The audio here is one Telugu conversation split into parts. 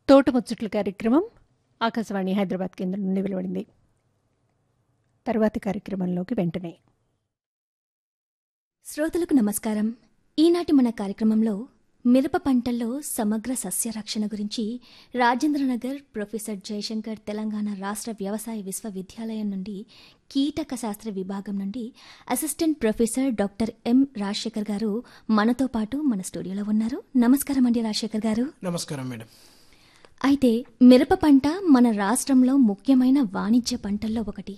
తోటముచ్చట్ల కార్యక్రమం ఆకాశవాణి హైదరాబాద్ కేంద్రం నుండి వెలువడింది తర్వాతి కార్యక్రమంలోకి వెంటనే శ్రోతలకు నమస్కారం ఈనాటి మన కార్యక్రమంలో మిరప పంటల్లో సమగ్ర సస్య రక్షణ గురించి రాజేంద్రనగర్ ప్రొఫెసర్ జయశంకర్ తెలంగాణ రాష్ట్ర వ్యవసాయ విశ్వవిద్యాలయం నుండి కీటక శాస్త్ర విభాగం నుండి assistant professor doctor M Rajasekhar గారు మనతో పాటు మన స్టూడియోలో ఉన్నారు నమస్కారం అండి రాజశేఖర్ గారు నమస్కారం మేడం అయితే మిరప పంట మన రాష్ట్రంలో ముఖ్యమైన వాణిజ్య పంటల్లో ఒకటి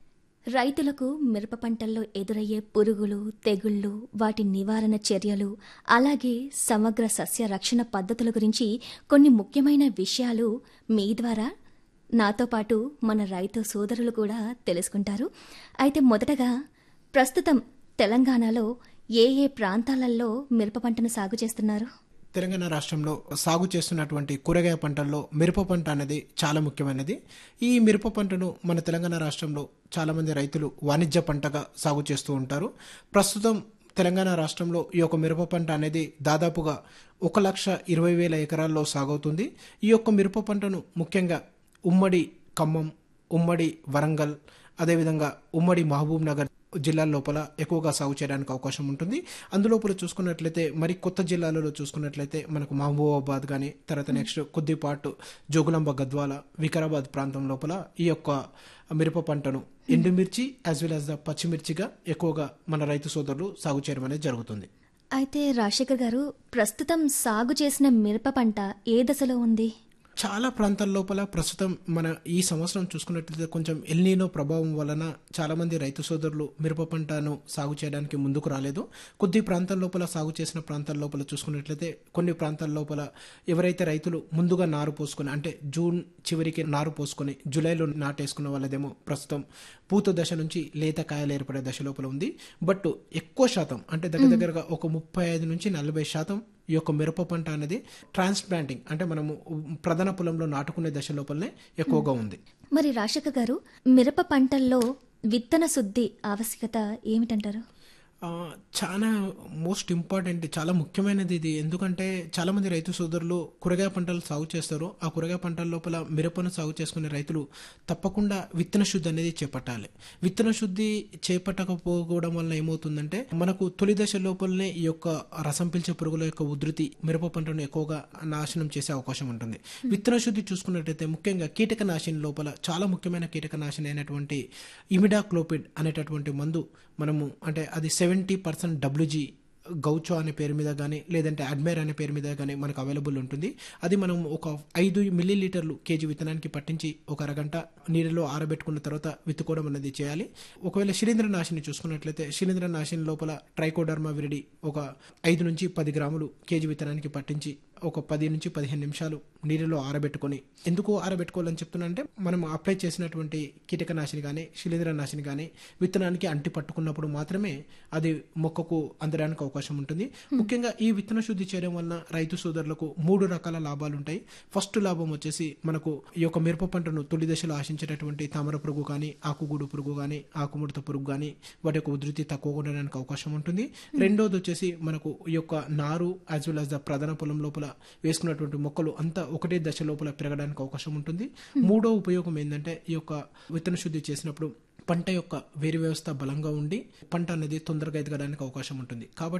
రైతులకు మిరప పంటల్లో ఎదురయ్యే పురుగులు తెగుళ్లు వాటి నివారణ చర్యలు అలాగే సమగ్ర సస్య రక్షణ పద్ధతుల గురించి కొన్ని ముఖ్యమైన విషయాలు మీ ద్వారా నాతో పాటు మన రైతు సోదరులు కూడా తెలుసుకుంటారు అయితే మొదటగా ప్రస్తుతం తెలంగాణలో ఏ ఏ ప్రాంతాలలో మిరప పంటను సాగు చేస్తున్నారు తెలంగాణ రాష్ట్రంలో సాగు చేస్తున్నటువంటి కూరగాయ పంటల్లో మిరప పంట అనేది చాలా ముఖ్యమైనది ఈ మిరప పంటను మన తెలంగాణ రాష్ట్రంలో చాలా మంది రైతులు వాణిజ్య పంటగా సాగు చేస్తూ ఉంటారు ప్రస్తుతం తెలంగాణ రాష్ట్రంలో ఈ యొక్క మిరప పంట అనేది దాదాపుగా ఒక లక్ష ఇరవై వేల ఎకరాల్లో సాగవుతుంది ఈ యొక్క మిరప పంటను ముఖ్యంగా ఉమ్మడి ఖమ్మం ఉమ్మడి వరంగల్ అదేవిధంగా ఉమ్మడి మహబూబ్ నగర్ జిల్లాల లోపల ఎక్కువగా సాగు చేయడానికి అవకాశం ఉంటుంది అందులోపల చూసుకున్నట్లయితే మరి కొత్త జిల్లాలలో చూసుకున్నట్లయితే మనకు మహబూబాబాద్ కానీ తర్వాత నెక్స్ట్ కొద్దిపాటు జోగులాంబ గద్వాల వికారాబాద్ ప్రాంతం లోపల ఈ యొక్క మిరప పంటను ఎండుమిర్చి యాజ్ వెల్ యాజ్ ద పచ్చిమిర్చిగా ఎక్కువగా మన రైతు సోదరులు సాగు చేయడం అనేది జరుగుతుంది అయితే రాజశేఖర్ గారు ప్రస్తుతం సాగు చేసిన మిరప పంట ఏ దశలో ఉంది చాలా ప్రాంతాల లోపల ప్రస్తుతం మన ఈ సంవత్సరం చూసుకున్నట్లయితే కొంచెం ఎల్నీనో ప్రభావం వలన చాలా మంది రైతు సోదరులు మిరప పంటను సాగు చేయడానికి ముందుకు రాలేదు కొద్ది ప్రాంతాల లోపల సాగు చేసిన ప్రాంతాల లోపల చూసుకున్నట్లయితే కొన్ని ప్రాంతాల లోపల ఎవరైతే రైతులు ముందుగా నారు పోసుకొని అంటే జూన్ చివరికి నారు పోసుకొని జూలైలో నాటేసుకున్న వాళ్ళదేమో ప్రస్తుతం పూత దశ నుంచి లేత కాయలు ఏర్పడే దశ లోపల ఉంది బట్ ఎక్కువ శాతం అంటే దగ్గర దగ్గరగా ఒక ముప్పై ఐదు నుంచి నలభై శాతం ఈ యొక్క మిరప పంట అనేది ట్రాన్స్ప్లాంటింగ్ అంటే మనము ప్రధాన పొలంలో నాటుకునే దశ లోపలనే ఎక్కువగా ఉంది మరి రాజశేఖర్ గారు మిరప పంటల్లో విత్తన శుద్ధి ఆవశ్యకత ఏమిటంటారు ఆ, చాలా మోస్ట్ ఇంపార్టెంట్ చాలా ముఖ్యమైనది ఇది ఎందుకంటే చాలా మంది రైతు సోదరులు కూరగాయ పంటలు సాగు చేస్తారు ఆ కూరగాయ పంటల లోపల మిరపను సాగు చేసుకునే రైతులు తప్పకుండా విత్తన శుద్ధి అనేది చేపట్టాలి విత్తన శుద్ధి చేపట్టకపోవడం వల్ల ఏమవుతుందంటే మనకు తొలి దశ లోపలనే ఈ యొక్క రసం పీల్చే పురుగుల యొక్క ఉధృతి మిరప పంటను ఎక్కువగా నాశనం చేసే అవకాశం ఉంటుంది విత్తన శుద్ధి చూసుకున్నట్టయితే ముఖ్యంగా కీటక నాశిని లోపల చాలా ముఖ్యమైన కీటక నాశిని అయినటువంటి ఇమిడాక్లోపిడ్ అనేటటువంటి మందు మనము అంటే అది సెవెంటీ పర్సెంట్ డబ్ల్యూజీ గౌచో అనే పేరు మీద కానీ లేదంటే అడ్మైర్ అనే పేరు మీద కానీ మనకు అవైలబుల్ ఉంటుంది అది మనం ఒక ఐదు మిల్లీ లీటర్లు కేజీ విత్తనానికి పట్టించి ఒక అరగంట నీళ్ళలో ఆరబెట్టుకున్న తర్వాత విత్తుకోవడం అనేది చేయాలి ఒకవేళ శిలీంద్ర నాశిని చూసుకున్నట్లయితే శిలీంద్ర నాశిని లోపల ట్రైకోడర్మా విరిడి ఒక ఐదు నుంచి పది గ్రాములు కేజీ విత్తనానికి పట్టించి ఒక పది నుంచి పదిహేను నిమిషాలు నీళ్ళలో ఆరబెట్టుకొని ఎందుకు ఆరబెట్టుకోవాలని చెప్తున్నా అంటే మనం అప్లై చేసినటువంటి కీటకనాశిని కానీ శిలీంద్ర నాశిని కానీ విత్తనానికి అంటి పట్టుకున్నప్పుడు మాత్రమే అది మొక్కకు అందడానికి అవకాశం ఉంటుంది ముఖ్యంగా ఈ విత్తన శుద్ధి చేయడం వలన రైతు సోదరులకు మూడు రకాల లాభాలు ఉంటాయి ఫస్ట్ లాభం వచ్చేసి మనకు ఈ యొక్క మిరప పంటను తొలి దశలో ఆశించేటటువంటి తామర పురుగు కానీ ఆకుగూడు పురుగు కానీ ఆకుముడత పురుగు కానీ వాటి యొక్క ఉధృతి తక్కువగా ఉండడానికి అవకాశం ఉంటుంది రెండోది వచ్చేసి మనకు ఈ యొక్క నారు యాజ్ వెల్ యాజ్ ద ప్రధాన పొలం లోపల వేసుకున్నటువంటి మొక్కలు అంతా ఒకటే దశ లోపల పెరగడానికి అవకాశం ఉంటుంది మూడో ఉపయోగం ఏంటంటే ఈ యొక్క విత్తన శుద్ధి చేసినప్పుడు పంట యొక్క వేరు వ్యవస్థ బలంగా ఉండి పంట అనేది తొందరగా ఎదగడానికి అవకాశం ఉంటుంది కాబట్టి